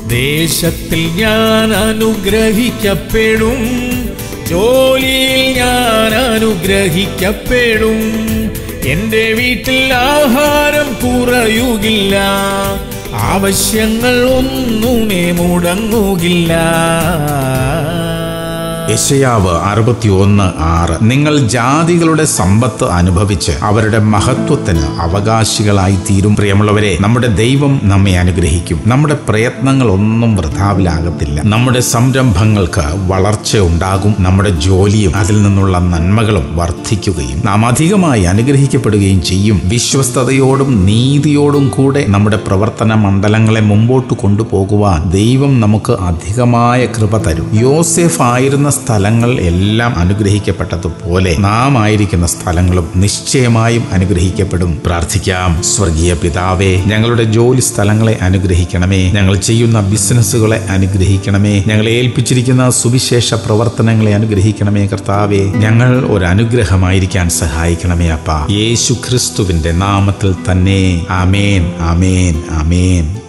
ദേശത്തിൽ ഞാൻ അനുഗ്രഹിക്കപ്പെടും ജോലിയിൽ ഞാൻ അനുഗ്രഹിക്കപ്പെടും എന്റെ വീട്ടിൽ ആഹാരം കുറയുകില്ല ആവശ്യങ്ങൾ ഒന്നുമേ മുടങ്ങുകില്ല യശയാവ് അറുപത്തിയൊന്ന് ആറ് നിങ്ങൾ ജാതികളുടെ സമ്പത്ത് അനുഭവിച്ച് അവരുടെ മഹത്വത്തിന് അവകാശികളായി തീരും പ്രിയമുള്ളവരെ നമ്മുടെ ദൈവം നമ്മെ അനുഗ്രഹിക്കും നമ്മുടെ പ്രയത്നങ്ങൾ ഒന്നും വൃഥാവിലാകത്തില്ല നമ്മുടെ സംരംഭങ്ങൾക്ക് വളർച്ച ഉണ്ടാകും നമ്മുടെ ജോലിയും അതിൽ നിന്നുള്ള നന്മകളും വർദ്ധിക്കുകയും നാം അധികമായി അനുഗ്രഹിക്കപ്പെടുകയും ചെയ്യും വിശ്വസ്തയോടും നീതിയോടും കൂടെ നമ്മുടെ പ്രവർത്തന മണ്ഡലങ്ങളെ മുമ്പോട്ട് കൊണ്ടുപോകുവാൻ ദൈവം നമുക്ക് അധികമായ കൃപ തരും യോസെഫ് ആയിരുന്ന സ്ഥലങ്ങൾ എല്ലാം അനുഗ്രഹിക്കപ്പെട്ടതുപോലെ നാം ആയിരിക്കുന്ന സ്ഥലങ്ങളും നിശ്ചയമായും അനുഗ്രഹിക്കപ്പെടും പ്രാർത്ഥിക്കാം സ്വർഗീയ പിതാവേ ഞങ്ങളുടെ ജോലി സ്ഥലങ്ങളെ അനുഗ്രഹിക്കണമേ ഞങ്ങൾ ചെയ്യുന്ന ബിസിനസ്സുകളെ അനുഗ്രഹിക്കണമേ ഞങ്ങളെ ഏൽപ്പിച്ചിരിക്കുന്ന സുവിശേഷ പ്രവർത്തനങ്ങളെ അനുഗ്രഹിക്കണമേ കർത്താവേ ഞങ്ങൾ ഒരു അനുഗ്രഹമായിരിക്കാൻ സഹായിക്കണമേ അപ്പ യേശു ക്രിസ്തുവിന്റെ നാമത്തിൽ തന്നെ ആമേൻ ആമേൻ ആമേൻ